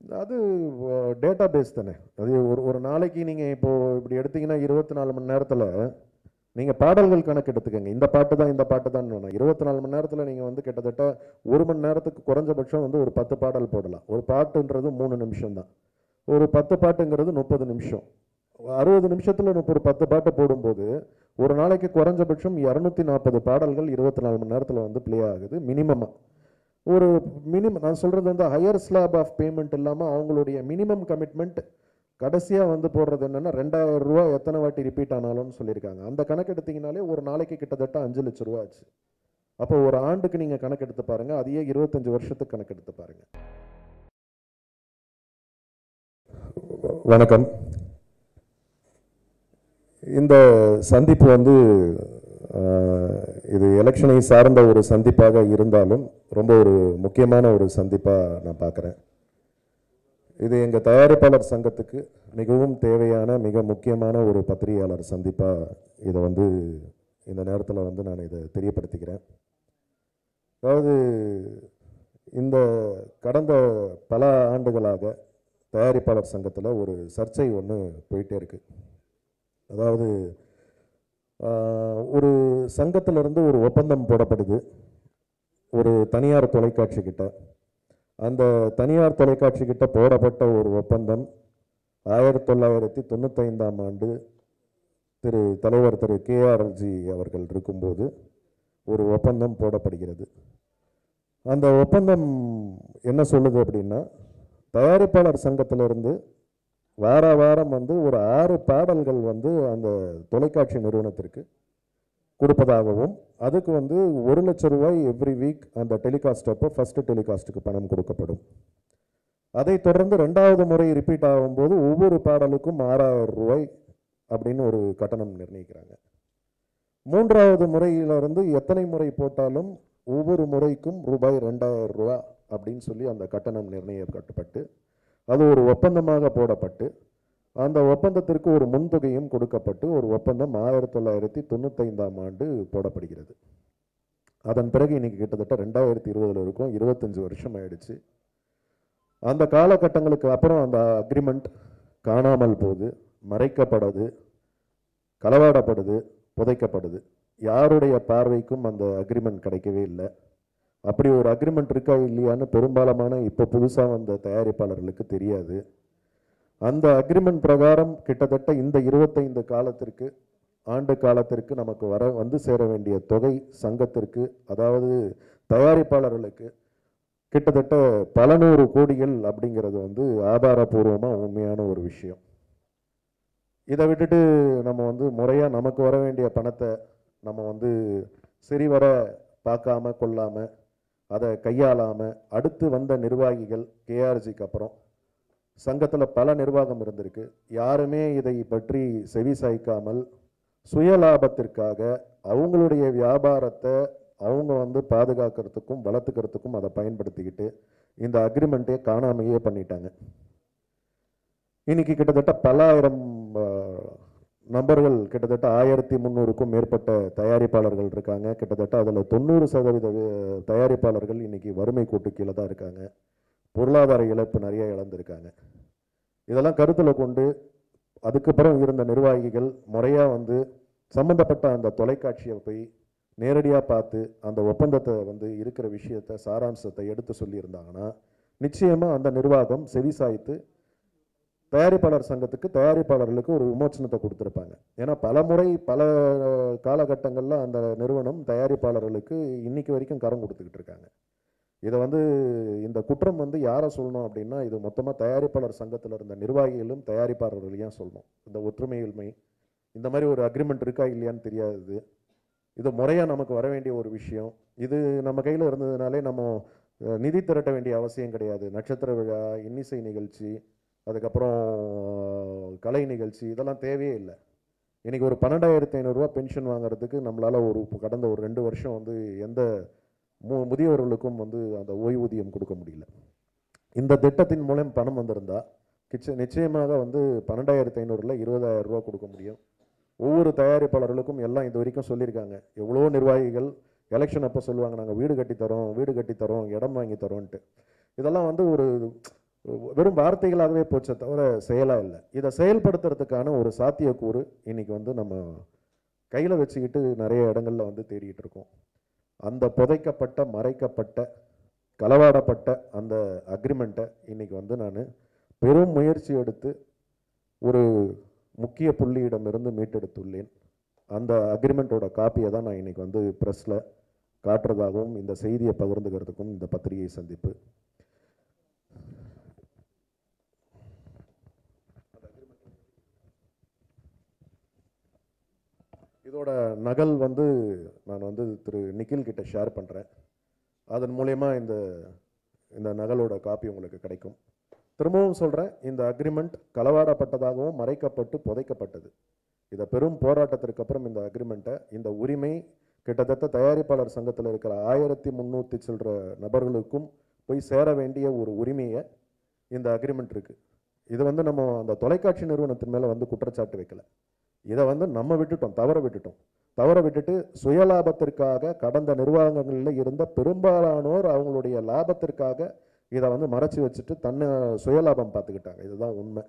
அது data base தானே அது ஒரு ஒரு நாளைக்கு நீங்கள் இப்போது இப்படி எடுத்தீங்கன்னா இருபத்தி நாலு மணி நேரத்தில் நீங்கள் பாடல்கள் கணக்கு எடுத்துக்கோங்க இந்த பாட்டு தான் இந்த பாட்டு தான் வேணாம் இருபத்தி நாலு மணி நேரத்தில் நீங்கள் வந்து கிட்டத்தட்ட ஒரு மணி நேரத்துக்கு குறைஞ்சபட்சம் வந்து ஒரு பத்து பாடல் போடலாம் ஒரு பாட்டுன்றது மூணு நிமிஷம் தான் ஒரு பத்து பாட்டுங்கிறது முப்பது நிமிஷம் அறுபது நிமிஷத்தில் ஒரு பத்து பாட்டு போடும்போது ஒரு நாளைக்கு குறைஞ்சபட்சம் இரநூத்தி நாற்பது பாடல்கள் இருபத்தி நாலு மணி நேரத்தில் வந்து ப்ளே ஆகுது மினிமமாக ஒரு மினிமம் நான் சொல்கிறது வந்து ஹையர் ஸ்லாப் ஆஃப் பேமெண்ட் இல்லாமல் அவங்களுடைய மினிமம் கமிட்மெண்ட் கடைசியாக வந்து போடுறது என்னென்னா ரெண்டாயிரம் ரூபா எத்தனை வாட்டி ரிப்பீட் ஆனாலும்னு சொல்லியிருக்காங்க அந்த கணக்கு எடுத்தீங்கனாலே ஒரு நாளைக்கு கிட்டத்தட்ட அஞ்சு லட்ச ரூபா ஆச்சு அப்போ ஒரு ஆண்டுக்கு நீங்கள் கணக்கு எடுத்து பாருங்கள் அதையே இருபத்தஞ்சு வருஷத்துக்கு கணக்கு எடுத்து பாருங்கள் வணக்கம் இந்த சந்திப்பு வந்து ஆஹ், இது எலெக்ஷனை சார்ந்த ஒரு சந்திப்பாக இருந்தாலும் ரொம்ப ஒரு முக்கியமான ஒரு சந்திப்பாக நான் பார்க்குறேன் இது எங்கள் தயாரிப்பாளர் சங்கத்துக்கு மிகவும் தேவையான மிக முக்கியமான ஒரு பத்திரிகையாளர் சந்திப்பாக இதை வந்து இந்த நேரத்தில் வந்து நான் இதை தெரியப்படுத்திக்கிறேன் அதாவது இந்த கடந்த பல ஆண்டுகளாக தயாரிப்பாளர் சங்கத்தில் ஒரு சர்ச்சை ஒன்று போயிட்டே இருக்குது அதாவது ஆஹ், ஒரு சங்கத்திலிருந்து ஒரு ஒப்பந்தம் போடப்படுது ஒரு தனியார் தொலைக்காட்சி கிட்ட அந்த தனியார் தொலைக்காட்சி கிட்ட போடப்பட்ட ஒரு ஒப்பந்தம் ஆயிரத்தி தொள்ளாயிரத்தி தொண்ணூத்தைந்தாம் ஆண்டு திரு தலைவர் திரு கேஆர்ஜி அவர்கள் இருக்கும்போது ஒரு ஒப்பந்தம் போடப்படுகிறது அந்த ஒப்பந்தம் என்ன சொல்லுது அப்படின்னா தயாரிப்பாளர் சங்கத்திலிருந்து வார வாரம் வந்து ஒரு ஆறு பாடல்கள் வந்து அந்த தொலைக்காட்சி நிறுவனத்திற்கு கொடுப்பதாகவும் அதுக்கு வந்து ஒரு லட்ச ரூபாய் எவ்ரி வீக் அந்த டெலிகாஸ்ட் அப்போ ஃபஸ்ட்டு டெலிகாஸ்ட்டுக்கு பணம் கொடுக்கப்படும் அதைத் தொடர்ந்து ரெண்டாவது முறை ரிப்பீட் ஆகும்போது ஒவ்வொரு பாடலுக்கும் ஆறாயிரம் ரூபாய் அப்படின்னு ஒரு கட்டணம் நிர்ணயிக்கிறாங்க மூன்றாவது முறையிலிருந்து எத்தனை முறை போட்டாலும் ஒவ்வொரு முறைக்கும் ரூபாய் ரெண்டாயிரம் ரூபா அப்படின்னு சொல்லி அந்த கட்டணம் நிர்ணயிக்கப்பட்டு அது ஒரு ஒப்பந்தமாக போடப்பட்டு அந்த ஒப்பந்தத்திற்கு ஒரு முன்தொகையும் கொடுக்கப்பட்டு ஒரு ஒப்பந்தம் ஆயிரத்தி தொள்ளாயிரத்தி தொண்ணூத்தைந்தாம் ஆண்டு போடப்படுகிறது அதன் பிறகு இன்னைக்கு கிட்டத்தட்ட ரெண்டாயிரத்தி இருபதுல இருக்கும் இருபத்தஞ்சு வருஷம் ஆயிடுச்சு அந்த காலகட்டங்களுக்கு அப்புறம் அந்த அக்ரிமெண்ட் காணாமல் போகுது மறைக்கப்படுது களவாடப்படுது புதைக்கப்படுது யாருடைய பார்வைக்கும் அந்த அக்ரிமெண்ட் கிடைக்கவே இல்லை அப்படி ஒரு அக்ரிமெண்ட் இருக்கா இல்லையான்னு பெரும்பாலான இப்போ புதுசாக வந்த தயாரிப்பாளர்களுக்கு தெரியாது அந்த அக்ரிமெண்ட் பிரகாரம் கிட்டத்தட்ட இந்த இருபத்தைந்து காலத்திற்கு ஆண்டு காலத்திற்கு நமக்கு வர வந்து சேர வேண்டிய தொகை சங்கத்திற்கு அதாவது தயாரிப்பாளர்களுக்கு கிட்டத்தட்ட பல நூறு கோடிகள் அப்படிங்கிறது வந்து ஆதாரபூர்வமாக உண்மையான ஒரு விஷயம் இதை விட்டுட்டு நம்ம வந்து முறையாக நமக்கு வர வேண்டிய பணத்தை நம்ம வந்து சரிவர பார்க்காம கொள்ளாம அதை கையாளாமல் அடுத்து வந்த நிர்வாகிகள் கேஆர்ஜிக்கு அப்புறம் சங்கத்தில் பல நிர்வாகம் இருந்திருக்கு யாருமே இதை பற்றி செவி சாய்க்காமல் சுயலாபத்திற்காக அவங்களுடைய வியாபாரத்தை அவங்க வந்து பாதுகாக்கிறதுக்கும் வளர்த்துக்கிறதுக்கும் அதை பயன்படுத்திக்கிட்டு இந்த அக்ரிமெண்ட்டே காணாமையே பண்ணிட்டாங்க இன்னைக்கு கிட்டத்தட்ட பல்லாயிரம் ஆஹ், நபர்கள் கிட்டத்தட்ட ஆயிரத்தி முந்நூறுக்கும் மேற்பட்ட தயாரிப்பாளர்கள் இருக்காங்க கிட்டத்தட்ட அதில் தொண்ணூறு சதவீத வே- தயாரிப்பாளர்கள் இன்னைக்கு வறுமை கோட்டு கீழே தான் இருக்காங்க பொருளாதார இழப்பு நிறைய இழந்திருக்காங்க இதெல்லாம் கருத்தில் கொண்டு அதுக்கப்புறம் இருந்த நிர்வாகிகள் முறையாக வந்து சம்மந்தப்பட்ட அந்த தொலைக்காட்சியை போய் நேரடியாக பார்த்து அந்த ஒப்பந்தத்தை வந்து இருக்கிற விஷயத்தை சாராம்சத்தை எடுத்து சொல்லியிருந்தாங்கன்னா நிச்சயமாக அந்த நிர்வாகம் செவிசாய்த்து தயாரிப்பாளர் சங்கத்துக்கு தயாரிப்பாளர்களுக்கு ஒரு விமோச்சனத்தை கொடுத்துருப்பாங்க ஏன்னா பல முறை பல காலகட்டங்களில் அந்த நிறுவனம் தயாரிப்பாளர்களுக்கு இன்னைக்கு வரைக்கும் கரம் கொடுத்துக்கிட்டு இருக்காங்க இதை வந்து இந்த குற்றம் வந்து யாரை சொல்லணும் அப்படின்னா இது மொத்தமாக தயாரிப்பாளர் சங்கத்தில் இருந்த நிர்வாகிகளும் தயாரிப்பாளர்களையும் சொல்லணும் இந்த ஒற்றுமையின்மை இந்த மாதிரி ஒரு அக்ரிமெண்ட் இருக்கா இல்லையான்னு தெரியாது இது முறையாக நமக்கு வர வேண்டிய ஒரு விஷயம் இது நம்ம கையில் இருந்ததுனாலே நம்ம அஹ், நிதி திரட்ட வேண்டிய அவசியம் கிடையாது நட்சத்திர விழா இன்னிசை நிகழ்ச்சி அதுக்கப்புறம் அஹ், கலை நிகழ்ச்சி இதெல்லாம் தேவையே இல்லை இன்னைக்கு ஒரு பன்னெண்டாயிரத்தி ஐநூறுரூவா பென்ஷன் வாங்குறதுக்கு நம்மளால் ஒரு கடந்த ஒரு ரெண்டு வருஷம் வந்து எந்த மு முதியவர்களுக்கும் வந்து அந்த ஓய்வூதியம் கொடுக்க முடியல இந்த திட்டத்தின் மூலம் பணம் வந்திருந்தா கிச்ச நிச்சயமாக வந்து பன்னெண்டாயிரத்தி ஐநூறுல இருபதாயிரம் ரூபா கொடுக்க முடியும் ஒவ்வொரு தயாரிப்பாளர்களுக்கும் எல்லாம் இது வரைக்கும் சொல்லியிருக்காங்க எவ்வளோ நிர்வாகிகள் எலெக்ஷன் அப்போ சொல்லுவாங்க நாங்கள் வீடு கட்டி தரோம் வீடு கட்டி தரோம் இடம் வாங்கி தரோன்ட்டு இதெல்லாம் வந்து ஒரு வெறும் வார்த்தைகளாகவே போச்சே தவிர செயலாக இல்லை இதை செயல்படுத்துறதுக்கான ஒரு சாத்தியக்கூறு இன்னைக்கு வந்து நம்ம கையில் வச்சுக்கிட்டு நிறைய இடங்கள்ல வந்து தேடிட்டு இருக்கோம் அந்த புதைக்கப்பட்ட மறைக்கப்பட்ட களவாடப்பட்ட அந்த அக்ரிமெண்ட்டை இன்னைக்கு வந்து நான் பெரும் முயற்சி எடுத்து ஒரு முக்கிய புள்ளியிடமிருந்து மீட்டெடுத்துள்ளேன் அந்த அக்ரிமெண்ட்டோட காப்பியை தான் நான் இன்னைக்கு வந்து ப்ரெஸ்ஸில் காட்டுறதாகவும் இந்த செய்தியை பகிர்ந்துக்கிறதுக்கும் இந்த பத்திரிகை சந்திப்பு இதோட நகல் வந்து நான் வந்து திரு நிக்கில் கிட்ட ஷேர் பண்ணுறேன் அதன் மூலயமா இந்த இந்த நகலோட காப்பி உங்களுக்கு கிடைக்கும் திரும்பவும் சொல்கிறேன் இந்த அக்ரிமெண்ட் களவாடப்பட்டதாகவும் மறைக்கப்பட்டு புதைக்கப்பட்டது இதை பெரும் போராட்டத்திற்கு அப்புறம் இந்த அக்ரிமெண்ட்டை இந்த உரிமை கிட்டத்தட்ட தயாரிப்பாளர் சங்கத்தில் இருக்கிற ஆயிரத்தி முந்நூற்றி சில்லற நபர்களுக்கும் போய் சேர வேண்டிய ஒரு உரிமையை இந்த அக்ரிமெண்ட் இருக்குது இது வந்து நம்ம அந்த தொலைக்காட்சி நிறுவனத்தின் மேலே வந்து குற்றச்சாட்டு வைக்கல இதை வந்து நம்ம விட்டுட்டோம் தவற விட்டுட்டோம் தவற விட்டுட்டு சுயலாபத்திற்காக கடந்த நிர்வாகங்களில் இருந்த பெரும்பாலானோர் அவங்களுடைய லாபத்திற்காக இதை வந்து மறைச்சி வச்சுட்டு தன்னை சுயலாபம் பார்த்துக்கிட்டாங்க இதுதான் உண்மை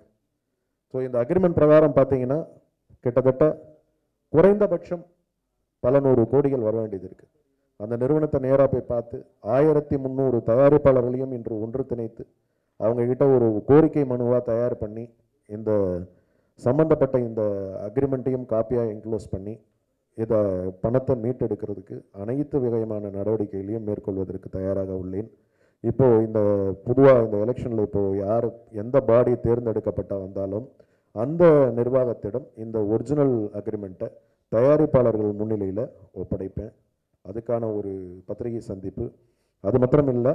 ஸோ இந்த அக்ரிமெண்ட் பிரகாரம் பார்த்தீங்கன்னா கிட்டத்தட்ட குறைந்தபட்சம் பல நூறு கோடிகள் வர வேண்டியது இருக்கு அந்த நிறுவனத்தை நேராக போய் பார்த்து ஆயிரத்தி முந்நூறு தயாரிப்பாளர்களையும் இன்று ஒன்று திணைத்து அவங்க கிட்ட ஒரு கோரிக்கை மனுவாக தயார் பண்ணி இந்த சம்பந்தப்பட்ட இந்த அக்ரிமெண்ட்டையும் காப்பியாக என்க்ளோஸ் பண்ணி இதை பணத்தை மீட்டெடுக்கிறதுக்கு அனைத்து விதமான நடவடிக்கைகளையும் மேற்கொள்வதற்கு தயாராக உள்ளேன் இப்போ இந்த பொதுவாக இந்த எலெக்ஷனில் இப்போ யார் எந்த பாடி தேர்ந்தெடுக்கப்பட்ட வந்தாலும் அந்த நிர்வாகத்திடம் இந்த ஒரிஜினல் அக்ரிமெண்ட்டை தயாரிப்பாளர்கள் முன்னிலையில் ஒப்படைப்பேன் அதுக்கான ஒரு பத்திரிகை சந்திப்பு அது மாத்திரம் இல்லை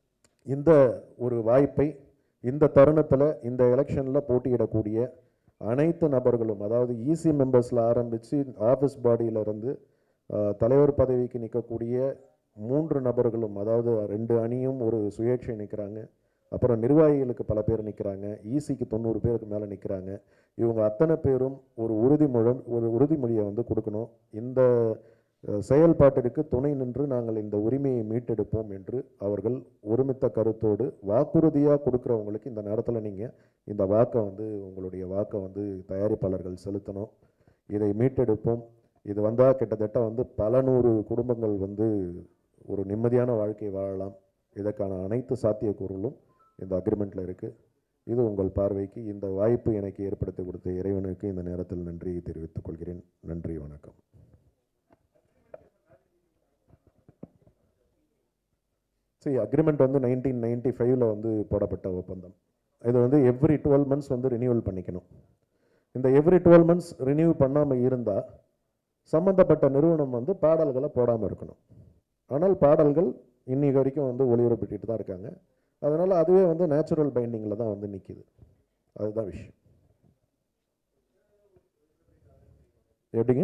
இந்த ஒரு வாய்ப்பை இந்த தருணத்தில் இந்த எலெக்ஷனில் போட்டியிடக்கூடிய அனைத்து நபர்களும் அதாவது இசி மெம்பர்ஸில் ஆரம்பித்து ஆஃபீஸ் பாடியிலிருந்து தலைவர் பதவிக்கு நிற்கக்கூடிய மூன்று நபர்களும் அதாவது ரெண்டு அணியும் ஒரு சுயேட்சை நிற்கிறாங்க அப்புறம் நிர்வாகிகளுக்கு பல பேர் நிற்கிறாங்க ஈசிக்கு தொண்ணூறு பேருக்கு மேலே நிற்கிறாங்க இவங்க அத்தனை பேரும் ஒரு உறுதிமொழி ஒரு உறுதிமொழியை வந்து கொடுக்கணும் இந்த அஹ், செயல்பாட்டிற்கு துணை நின்று நாங்கள் இந்த உரிமையை மீட்டெடுப்போம் என்று அவர்கள் ஒருமித்த கருத்தோடு வாக்குறுதியாக கொடுக்குறவங்களுக்கு இந்த நேரத்தில் நீங்கள் இந்த வாக்கை வந்து உங்களுடைய வாக்கை வந்து தயாரிப்பாளர்கள் செலுத்தணும் இதை மீட்டெடுப்போம் இது வந்தால் கிட்டத்தட்ட வந்து பல நூறு குடும்பங்கள் வந்து ஒரு நிம்மதியான வாழ்க்கை வாழலாம் இதற்கான அனைத்து சாத்தியக்கூறுகளும் இந்த அக்ரிமெண்ட்டில் இருக்குது இது உங்கள் பார்வைக்கு இந்த வாய்ப்பு எனக்கு ஏற்படுத்தி கொடுத்த இறைவனுக்கு இந்த நேரத்தில் நன்றியை தெரிவித்துக் கொள்கிறேன் நன்றி வணக்கம் சரி அக்ரிமெண்ட் வந்து நைன்டீன் நைன்டி ஃபைவ்ல வந்து போடப்பட்ட ஒப்பந்தம் இது வந்து எவ்ரி டுவெல் மந்த்ஸ் வந்து ரினியூவல் பண்ணிக்கணும் இந்த எவ்ரி டுவெல் மந்த்ஸ் ரினியூ பண்ணாமல் இருந்தால் சம்மந்தப்பட்ட நிறுவனம் வந்து பாடல்களை போடாமல் இருக்கணும் ஆனால் பாடல்கள் இன்னைக்கு வரைக்கும் வந்து ஒளிபரப்பிட்டு தான் இருக்காங்க அதனால் அதுவே வந்து நேச்சுரல் பைண்டிங்கில் தான் வந்து நிற்கிது அதுதான் விஷயம் எப்படிங்க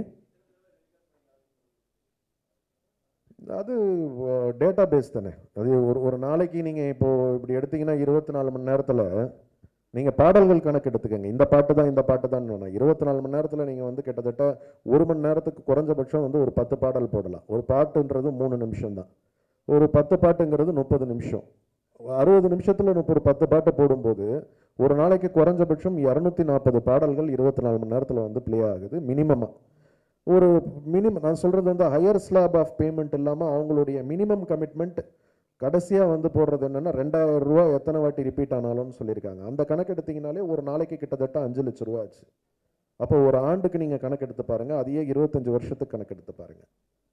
அது டேட்டா பேஸ் தானே அது ஒரு ஒரு நாளைக்கு நீங்கள் இப்போது இப்படி எடுத்தீங்கன்னா இருபத்தி நாலு மணி நேரத்தில் நீங்கள் பாடல்கள் கணக்கு எடுத்துக்கோங்க இந்த பாட்டு தான் இந்த பாட்டு தான் இருபத்தி நாலு மணி நேரத்தில் நீங்கள் வந்து கிட்டத்தட்ட ஒரு மணி நேரத்துக்கு குறைஞ்சபட்சம் வந்து ஒரு பத்து பாடல் போடலாம் ஒரு பாட்டுன்றது மூணு நிமிஷம் தான் ஒரு பத்து பாட்டுங்கிறது முப்பது நிமிஷம் அறுபது நிமிஷத்தில் முப்பது பத்து பாட்டு போடும்போது ஒரு நாளைக்கு குறைஞ்சபட்சம் இரநூத்தி நாற்பது பாடல்கள் இருபத்தி நாலு மணி நேரத்தில் வந்து ப்ளே ஆகுது மினிமமாக ஒரு மினிமம் நான் சொல்கிறது வந்து ஹையர் ஸ்லாப் ஆஃப் பேமெண்ட் இல்லாமல் அவங்களுடைய மினிமம் கமிட்மெண்ட் கடைசியாக வந்து போடுறது என்னென்னா ரெண்டாயிரம் ரூபா எத்தனை வாட்டி ரிப்பீட் ஆனாலும்னு சொல்லியிருக்காங்க அந்த கணக்கு எடுத்தீங்கனாலே ஒரு நாளைக்கு கிட்டத்தட்ட அஞ்சு லட்ச ரூபா ஆச்சு அப்போ ஒரு ஆண்டுக்கு நீங்கள் கணக்கு எடுத்து பாருங்கள் அதையே இருபத்தஞ்சு வருஷத்துக்கு கணக்கு எடுத்து பாருங்கள்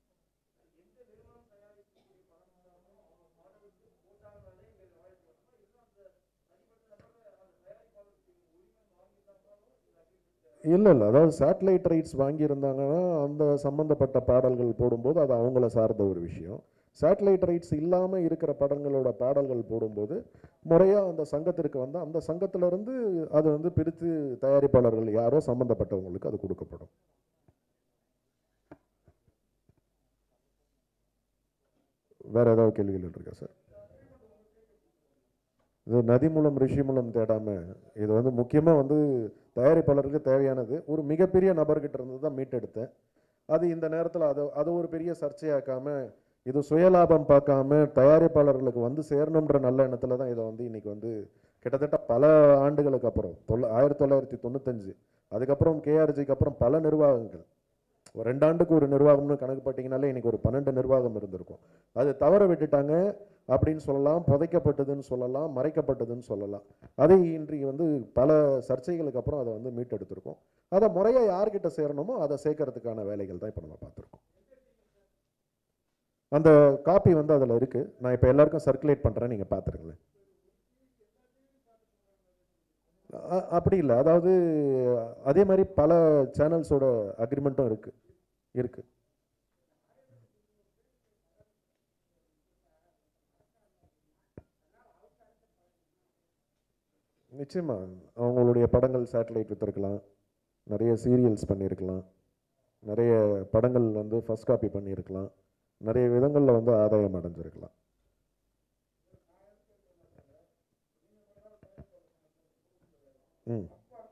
இல்லை இல்லை அதாவது சேட்டலைட் ரைட்ஸ் வாங்கியிருந்தாங்கன்னா அந்த சம்மந்தப்பட்ட பாடல்கள் போடும்போது அது அவங்கள சார்ந்த ஒரு விஷயம் சேட்டலைட் ரைட்ஸ் இல்லாமல் இருக்கிற படங்களோட பாடல்கள் போடும்போது முறையாக அந்த சங்கத்திற்கு வந்து அந்த சங்கத்திலிருந்து அது வந்து பிரித்து தயாரிப்பாளர்கள் யாரோ சம்மந்தப்பட்டவங்களுக்கு அது கொடுக்கப்படும் வேற ஏதாவது கேள்விகள் இருக்கா சார் இது நதி மூலம் ரிஷி மூலம் தேடாம இது வந்து முக்கியமாக வந்து தயாரிப்பாளருக்கு தேவையானது ஒரு மிகப்பெரிய நபர்கிட்ட இருந்து தான் மீட்டெடுத்தேன் அது இந்த நேரத்தில் அதை அது ஒரு பெரிய சர்ச்சையாக்காம இது சுயலாபம் பார்க்காம தயாரிப்பாளர்களுக்கு வந்து சேரணுன்ற நல்ல எண்ணத்தில் தான் இதை வந்து இன்னைக்கு வந்து கிட்டத்தட்ட பல ஆண்டுகளுக்கு அப்புறம் தொள்ள ஆயிரத்தி தொள்ளாயிரத்தி தொண்ணூத்தஞ்சு அதுக்கப்புறம் கேஆர்ஜிக்கு அப்புறம் பல நிர்வாகங்கள் ஒரு ரெண்டு ஆண்டுக்கு ஒரு நிர்வாகம்னு கணக்கு பார்த்தீங்கனாலே இன்னைக்கு ஒரு பன்னெண்டு நிர்வாகம் இருந்திருக்கும் அது தவற விட்டுட்டாங்க அப்படின்னு சொல்லலாம் புதைக்கப்பட்டதுன்னு சொல்லலாம் மறைக்கப்பட்டதுன்னு சொல்லலாம் அதை இன்றைக்கு வந்து பல சர்ச்சைகளுக்கு அப்புறம் அதை வந்து மீட்டெடுத்திருக்கோம் அதை முறையாக யார்கிட்ட சேரணுமோ அதை சேர்க்கறதுக்கான வேலைகள் தான் இப்போ நம்ம பார்த்துருக்கோம் அந்த காப்பி வந்து அதில் இருக்குது நான் இப்போ எல்லாருக்கும் சர்க்குலேட் பண்ணுறேன் நீங்கள் பார்த்துருங்களேன் அ- அப்படி இல்லை அதாவது அதே மாதிரி பல சேனல்ஸோட அக்ரிமெண்ட்டும் இருக்கு இருக்கு நிச்சயமா அவங்களுடைய படங்கள் சேட்டலைட் வித்திருக்கலாம் நிறைய சீரியல்ஸ் பண்ணியிருக்கலாம் நிறைய படங்கள் வந்து ஃபர்ஸ்ட் காப்பி பண்ணியிருக்கலாம் நிறைய விதங்களில் வந்து ஆதாயம் அடைஞ்சிருக்கலாம் ம்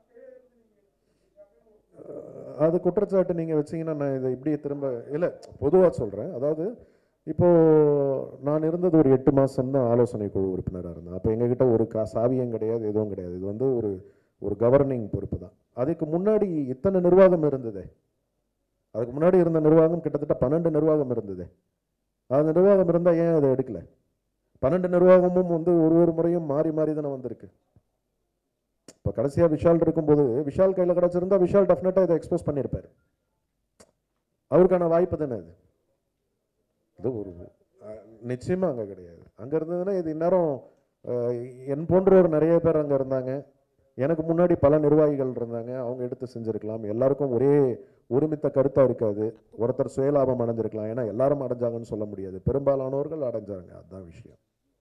அது குற்றச்சாட்டு நீங்கள் வச்சீங்கன்னா நான் இதை இப்படியே திரும்ப இல்லை பொதுவாக சொல்கிறேன் அதாவது இப்போது நான் இருந்தது ஒரு எட்டு மாதம் தான் ஆலோசனை குழு உறுப்பினராக இருந்தேன் அப்போ எங்ககிட்ட ஒரு கா சாவியம் கிடையாது எதுவும் கிடையாது இது வந்து ஒரு ஒரு கவர்னிங் பொறுப்பு தான் அதுக்கு முன்னாடி இத்தனை நிர்வாகம் இருந்ததே அதுக்கு முன்னாடி இருந்த நிர்வாகம் கிட்டத்தட்ட பன்னெண்டு நிர்வாகம் இருந்ததே அந்த நிர்வாகம் இருந்தால் ஏன் அதை எடுக்கல பன்னெண்டு நிர்வாகமும் வந்து ஒரு ஒரு முறையும் மாறி மாறி தானே வந்திருக்கு இப்போ கடைசியாக விஷால் இருக்கும்போது விஷால் கையில் கிடச்சிருந்தா விஷால் டெஃபினட்டாக இதை எக்ஸ்போஸ் பண்ணியிருப்பார் அவருக்கான வாய்ப்பு தானே அது இது ஒரு அஹ், நிச்சயமா அங்கே கிடையாது அங்கே இருந்ததுன்னா இது இந்நேரம் அஹ், என் போன்றவர் நிறைய பேர் அங்கே இருந்தாங்க எனக்கு முன்னாடி பல நிர்வாகிகள் இருந்தாங்க அவங்க எடுத்து செஞ்சிருக்கலாம் எல்லாருக்கும் ஒரே ஒருமித்த கருத்தாக இருக்காது ஒருத்தர் சுயலாபம் அடைஞ்சிருக்கலாம் ஏன்னா எல்லாரும் அடைஞ்சாங்கன்னு சொல்ல முடியாது பெரும்பாலானவர்கள் அடைஞ்சாங்க அதுதான் விஷயம்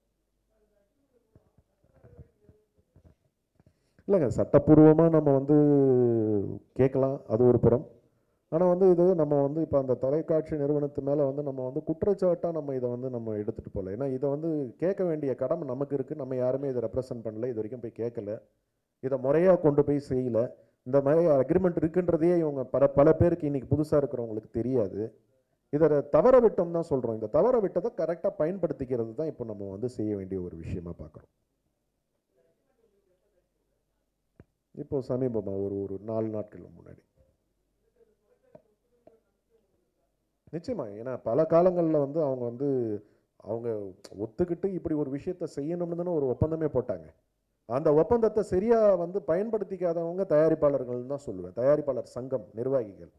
இல்லைங்க சட்டப்பூர்வமாக நம்ம வந்து கேட்கலாம் அது ஒரு புறம் ஆனால் வந்து இது நம்ம வந்து இப்போ அந்த தொலைக்காட்சி நிறுவனத்து மேலே வந்து நம்ம வந்து குற்றச்சாட்டாக நம்ம இதை வந்து நம்ம எடுத்துகிட்டு போகல ஏன்னா இதை வந்து கேட்க வேண்டிய கடமை நமக்கு இருக்குது நம்ம யாருமே இதை ரெப்ரசன்ட் பண்ணல இது வரைக்கும் போய் கேட்கல இதை முறையாக கொண்டு போய் செய்யல இந்த மாதிரி அக்ரிமெண்ட் இருக்குன்றதையே இவங்க பல பல பேருக்கு இன்னைக்கு புதுசாக இருக்கிறவங்களுக்கு தெரியாது இதை தவற விட்டோம் தான் சொல்கிறோம் இந்த தவற விட்டதை கரெக்டாக பயன்படுத்திக்கிறது தான் இப்போ நம்ம வந்து செய்ய வேண்டிய ஒரு விஷயமா பார்க்குறோம் இப்போ சமீபமாக ஒரு ஒரு நாலு நாட்கள் முன்னாடி நிச்சயமா ஏன்னா பல காலங்களில் வந்து அவங்க வந்து அவங்க ஒத்துக்கிட்டு இப்படி ஒரு விஷயத்த செய்யணும்னு தானே ஒரு ஒப்பந்தமே போட்டாங்க அந்த ஒப்பந்தத்தை சரியா வந்து பயன்படுத்திக்காதவங்க தயாரிப்பாளர்கள் தான் சொல்லுவேன் தயாரிப்பாளர் சங்கம் நிர்வாகிகள்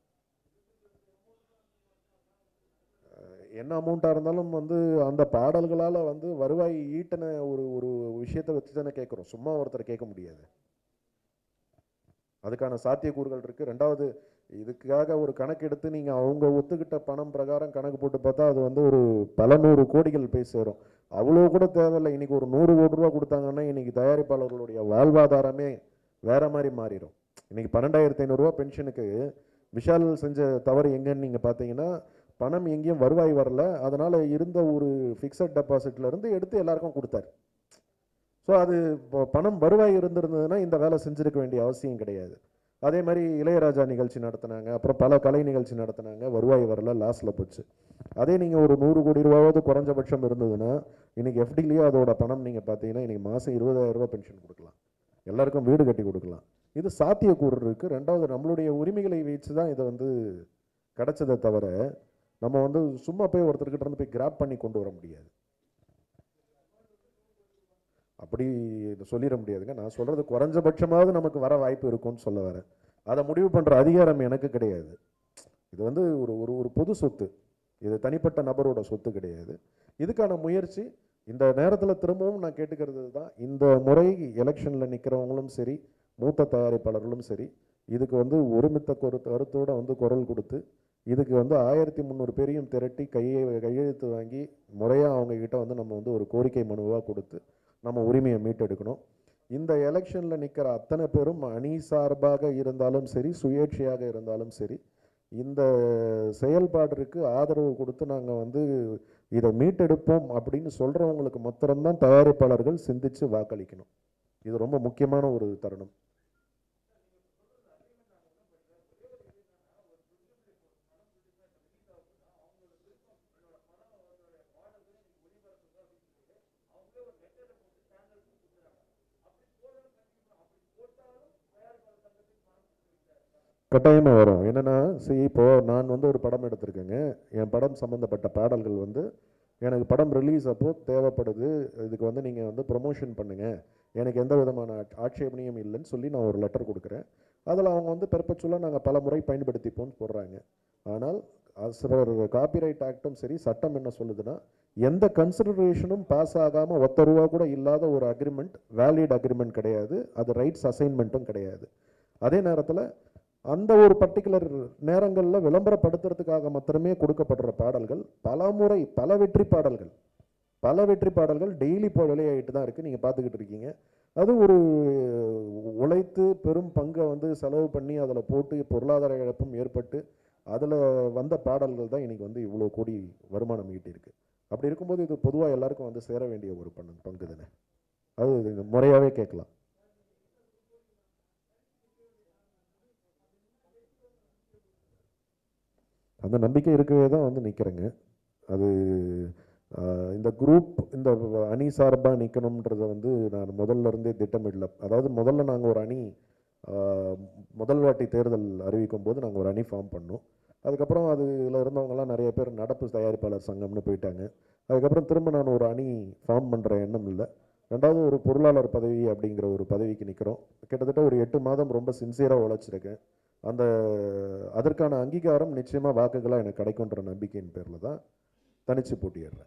அஹ் என்ன அமௌண்ட்டாக இருந்தாலும் வந்து அந்த பாடல்களால் வந்து வருவாய் ஈட்டின ஒரு ஒரு விஷயத்தை வச்சு தானே கேட்குறோம் சும்மா ஒருத்தர் கேட்க முடியாது அதுக்கான சாத்தியக்கூறுகள் இருக்குது ரெண்டாவது இதுக்காக ஒரு கணக்கு எடுத்து நீங்கள் அவங்க ஒத்துக்கிட்ட பணம் பிரகாரம் கணக்கு போட்டு பார்த்தா அது வந்து ஒரு பல நூறு கோடிகள் போய் சேரும் அவ்வளோ கூட தேவையில்லை இன்னைக்கு ஒரு நூறு கோடி ரூபா கொடுத்தாங்கன்னா இன்னைக்கு தயாரிப்பாளர்களுடைய வாழ்வாதாரமே வேற மாதிரி மாறிடும் இன்னைக்கு பன்னெண்டாயிரத்தி ஐநூறுரூவா பென்ஷனுக்கு விஷால் செஞ்ச தவறு எங்கன்னு நீங்கள் பார்த்தீங்கன்னா பணம் எங்கேயும் வருவாய் வரல அதனால் இருந்த ஒரு ஃபிக்ஸட் டெபாசிட்ல இருந்து எடுத்து எல்லாருக்கும் கொடுத்தாரு ஸோ அது இப்போ பணம் வருவாய் இருந்திருந்ததுன்னா இந்த வேலை செஞ்சிருக்க வேண்டிய அவசியம் கிடையாது அதே மாதிரி இளையராஜா நிகழ்ச்சி நடத்தினாங்க அப்புறம் பல கலை நிகழ்ச்சி நடத்தினாங்க வருவாய் வரல லாஸில் போச்சு அதே நீங்கள் ஒரு நூறு கோடி ரூபாவது குறைஞ்சபட்சம் இருந்ததுன்னா இன்னைக்கு எஃப்டிலேயே அதோட பணம் நீங்கள் பார்த்தீங்கன்னா இன்னைக்கு மாதம் இருபதாயிரம் ரூபாய் பென்ஷன் கொடுக்கலாம் எல்லாருக்கும் வீடு கட்டி கொடுக்கலாம் இது சாத்தியக்கூறு இருக்குது ரெண்டாவது நம்மளுடைய உரிமைகளை வச்சு தான் இதை வந்து கிடைச்சதை தவிர நம்ம வந்து சும்மா போய் ஒருத்தர்கிட்ட இருந்து போய் கிராப் பண்ணி கொண்டு வர முடியாது அப்படி இது சொல்லிட முடியாதுங்க நான் சொல்றது குறைஞ்சபட்சமாவது நமக்கு வர வாய்ப்பு இருக்கும்னு சொல்ல வரேன் அதை முடிவு பண்ற அதிகாரம் எனக்கு கிடையாது இது வந்து ஒரு ஒரு ஒரு பொது சொத்து இது தனிப்பட்ட நபரோட சொத்து கிடையாது இதுக்கான முயற்சி இந்த நேரத்தில் திரும்பவும் நான் கேட்டுக்கிறது தான் இந்த முறை எலெக்ஷனில் நிற்கிறவங்களும் சரி மூத்த தயாரிப்பாளர்களும் சரி இதுக்கு வந்து ஒருமித்த கரு கருத்தோட வந்து குரல் கொடுத்து இதுக்கு வந்து ஆயிரத்தி முந்நூறு பேரையும் திரட்டி கையை கையெழுத்து வாங்கி முறையாக அவங்க கிட்ட வந்து நம்ம வந்து ஒரு கோரிக்கை மனுவாக கொடுத்து நம்ம உரிமையை மீட்டெடுக்கணும் இந்த எலெக்ஷனில் நிற்கிற அத்தனை பேரும் அணி சார்பாக இருந்தாலும் சரி சுயேட்சையாக இருந்தாலும் சரி இந்த செயல்பாட்டிற்கு ஆதரவு கொடுத்து நாங்கள் வந்து இதை மீட்டெடுப்போம் அப்படின்னு சொல்கிறவங்களுக்கு மாத்திரம்தான் தயாரிப்பாளர்கள் சிந்திச்சு வாக்களிக்கணும் இது ரொம்ப முக்கியமான ஒரு தருணம் கட்டாயமாக வரும் என்னென்னா சரி இப்போது நான் வந்து ஒரு படம் எடுத்திருக்கேங்க என் படம் சம்மந்தப்பட்ட பாடல்கள் வந்து எனக்கு படம் ரிலீஸ் அப்போ தேவைப்படுது இதுக்கு வந்து நீங்கள் வந்து ப்ரொமோஷன் பண்ணுங்கள் எனக்கு எந்த விதமான ஆட்ச- ஆட்சேபனையும் இல்லைன்னு சொல்லி நான் ஒரு லெட்டர் கொடுக்குறேன் அதில் அவங்க வந்து பெர்பச்சுவலாக நாங்கள் பல முறை பயன்படுத்திப்போம்னு போடுறாங்க ஆனால் காப்பிரைட் ஆக்டும் சரி சட்டம் என்ன சொல்லுதுன்னா எந்த கன்சிடரேஷனும் பாஸ் ஆகாமல் ஒத்த ரூபா கூட இல்லாத ஒரு அக்ரிமெண்ட் வேலிட் அக்ரிமெண்ட் கிடையாது அது ரைட்ஸ் அசைன்மெண்ட்டும் கிடையாது அதே நேரத்தில் அந்த ஒரு பர்டிகுலர் நேரங்களில் விளம்பரப்படுத்துறதுக்காக மாத்திரமே கொடுக்கப்படுற பாடல்கள் பல முறை பல வெற்றி பாடல்கள் பல வெற்றி பாடல்கள் டெய்லி இப்போ வெளியாகிட்டு தான் இருக்குது நீங்கள் பார்த்துக்கிட்டு இருக்கீங்க அது ஒரு உழைத்து பெரும் பங்கை வந்து செலவு பண்ணி அதில் போட்டு பொருளாதார இழப்பும் ஏற்பட்டு அதில் வந்த பாடல்கள் தான் இன்னைக்கு வந்து இவ்வளோ கோடி வருமானம் ஈட்டியிருக்கு அப்படி இருக்கும்போது இது பொதுவாக எல்லாருக்கும் வந்து சேர வேண்டிய ஒரு பங்கு பங்கு தானே அது முறையாகவே கேட்கலாம் அந்த நம்பிக்கை இருக்கவே தான் வந்து நிற்கிறேங்க அது ஆஹ், இந்த குரூப் இந்த அணி சார்பாக நிற்கணுன்றதை வந்து நான் முதல்ல இருந்தே திட்டமிடல அதாவது முதல்ல நாங்கள் ஒரு அணி ஆஹ், முதல் வாட்டி தேர்தல் அறிவிக்கும் போது நாங்கள் ஒரு அணி ஃபார்ம் பண்ணோம் அதுக்கப்புறம் அதில் இருந்தவங்கலாம் நிறைய பேர் நடப்பு தயாரிப்பாளர் சங்கம்னு போயிட்டாங்க அதுக்கப்புறம் திரும்ப நான் ஒரு அணி ஃபார்ம் பண்ணுற எண்ணம் இல்லை ரெண்டாவது ஒரு பொருளாளர் பதவி அப்படிங்கிற ஒரு பதவிக்கு நிற்கிறோம் கிட்டத்தட்ட ஒரு எட்டு மாதம் ரொம்ப சின்சியராக உழைச்சிருக்கேன் அந்த அதற்கான அங்கீகாரம் நிச்சயமாக வாக்குகளாக எனக்கு கிடைக்குன்ற நம்பிக்கையின் பேரில் தான் தனிச்சு போட்டியிடுறேன்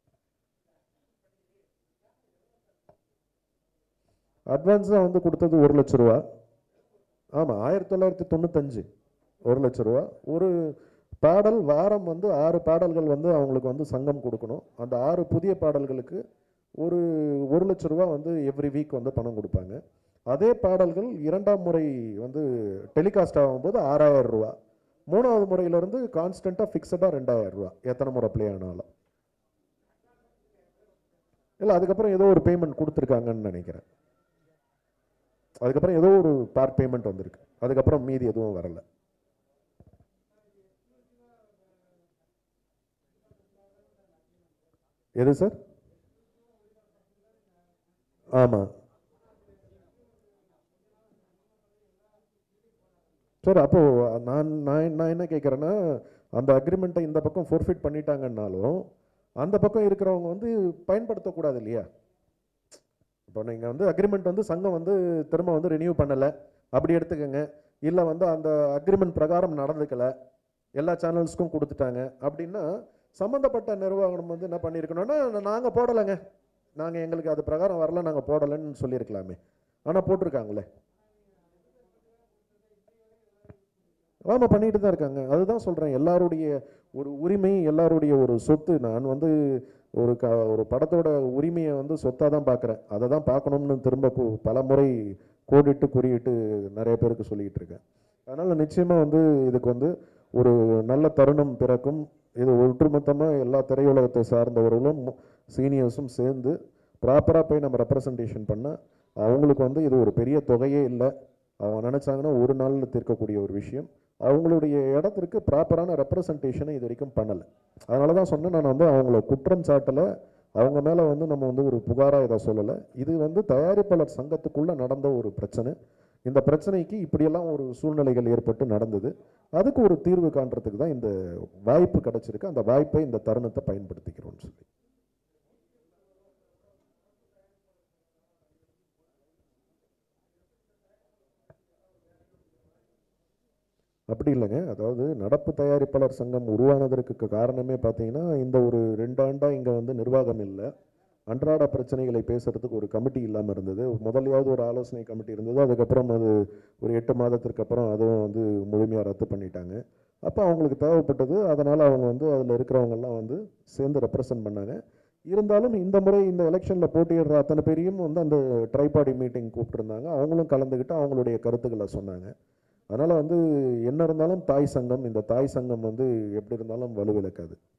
அட்வான்ஸாக வந்து கொடுத்தது ஒரு லட்ச ரூபா ஆமாம் ஆயிரத்தி தொள்ளாயிரத்தி தொண்ணூத்தஞ்சு ஒரு லட்ச ரூபா ஒரு பாடல் வாரம் வந்து ஆறு பாடல்கள் வந்து அவங்களுக்கு வந்து சங்கம் கொடுக்கணும் அந்த ஆறு புதிய பாடல்களுக்கு ஒரு ஒரு லட்ச ரூபா வந்து எவ்ரி வீக் வந்து பணம் கொடுப்பாங்க அதே பாடல்கள் இரண்டாம் முறை வந்து டெலிகாஸ்ட் ஆகும்போது ஆறாயிரம் ரூபா மூணாவது முறையிலேருந்து கான்ஸ்டண்ட்டாக ஃபிக்ஸடாக ரெண்டாயிரம் ரூபா எத்தனை முறை ப்ளே ஆனாலும் இல்லை அதுக்கப்புறம் ஏதோ ஒரு பேமெண்ட் கொடுத்துருக்காங்கன்னு நினைக்கிறேன் அதுக்கப்புறம் ஏதோ ஒரு பார்ட் பேமெண்ட் வந்திருக்கு அதுக்கப்புறம் மீதி எதுவும் வரல எது சார் ஆமாம் சார் அப்போது நான் நான் நான் என்ன கேட்குறேன்னா அந்த அக்ரிமெண்ட்டை இந்த பக்கம் ஃபோர்ஃபிட் பண்ணிட்டாங்கன்னாலும் அந்த பக்கம் இருக்கிறவங்க வந்து பயன்படுத்தக்கூடாது இல்லையா இப்போ நீங்கள் வந்து அக்ரிமெண்ட் வந்து சங்கம் வந்து திரும்ப வந்து ரினியூ பண்ணலை அப்படி எடுத்துக்கோங்க இல்லை வந்து அந்த அக்ரிமெண்ட் பிரகாரம் நடந்துக்கல எல்லா சேனல்ஸ்க்கும் கொடுத்துட்டாங்க அப்படின்னா சம்மந்தப்பட்ட நிர்வாகம் வந்து என்ன பண்ணியிருக்கணும்னா நாங்கள் போடலைங்க நாங்கள் எங்களுக்கு அது பிரகாரம் வரல நாங்கள் போடலைன்னு சொல்லியிருக்கலாமே ஆனால் போட்டிருக்காங்களே ஆமாம் பண்ணிட்டு தான் இருக்காங்க அதுதான் சொல்கிறேன் எல்லாருடைய ஒரு உரிமை எல்லாருடைய ஒரு சொத்து நான் வந்து ஒரு க ஒரு படத்தோட உரிமையை வந்து சொத்தாக தான் பார்க்குறேன் அதை தான் பார்க்கணும்னு திரும்ப கு- பல முறை கோடிட்டு குறியிட்டு நிறைய பேருக்கு சொல்லிக்கிட்டு இருக்கேன் அதனால் நிச்சயமாக வந்து இதுக்கு வந்து ஒரு நல்ல தருணம் பிறக்கும் இது ஒட்டுமொத்தமாக எல்லா திரையுலகத்தை சார்ந்தவர்களும் சீனியர்ஸும் சேர்ந்து ப்ராப்பராக போய் நம்ம ரெப்ரசன்டேஷன் பண்ணால் அவங்களுக்கு வந்து இது ஒரு பெரிய தொகையே இல்லை அவங்க நினச்சாங்கன்னா ஒரு நாளில் தீர்க்கக்கூடிய ஒரு விஷயம் அவங்களுடைய இடத்திற்கு ப்ராப்பரான ரெப்ரசன்டேஷனை இது வரைக்கும் பண்ணலை அதனால தான் சொன்னேன் நான் வந்து அவங்கள குற்றம் சாட்டலை அவங்க மேலே வந்து நம்ம வந்து ஒரு புகாராக இதை சொல்லலை இது வந்து தயாரிப்பாளர் சங்கத்துக்குள்ளே நடந்த ஒரு பிரச்சனை இந்த பிரச்சனைக்கு இப்படியெல்லாம் ஒரு சூழ்நிலைகள் ஏற்பட்டு நடந்தது அதுக்கு ஒரு தீர்வு காண்றதுக்கு தான் இந்த வாய்ப்பு கிடைச்சிருக்கு அந்த வாய்ப்பை இந்த தருணத்தை பயன்படுத்திக்கிறோம்னு சொல்லி அப்படி இல்லைங்க அதாவது நடப்பு தயாரிப்பாளர் சங்கம் உருவானதற்கு க- காரணமே பார்த்தீங்கன்னா இந்த ஒரு ரெண்டு ஆண்டாக இங்கே வந்து நிர்வாகம் இல்லை அன்றாட பிரச்சனைகளை பேசுறதுக்கு ஒரு கமிட்டி இல்லாமல் இருந்தது முதலையாவது ஒரு ஆலோசனை கமிட்டி இருந்தது அதுக்கப்புறம் அது ஒரு எட்டு மாதத்திற்கு அப்புறம் அதுவும் வந்து முழுமையாக ரத்து பண்ணிட்டாங்க அப்போ அவங்களுக்கு தேவைப்பட்டது அதனால் அவங்க வந்து அதில் இருக்கிறவங்கெல்லாம் வந்து சேர்ந்து ரெப்ரசன்ட் பண்ணாங்க இருந்தாலும் இந்த முறை இந்த எலெக்ஷனில் போட்டியிடுற அத்தனை பேரையும் வந்து அந்த ட்ரைபாடி மீட்டிங் கூப்பிட்டுருந்தாங்க அவங்களும் கலந்துக்கிட்டு அவங்களுடைய கருத்துக்களை சொன்னாங்க அதனால் வந்து என்ன இருந்தாலும் தாய் சங்கம் இந்த தாய் சங்கம் வந்து எப்படி இருந்தாலும் வலுவிழக்காது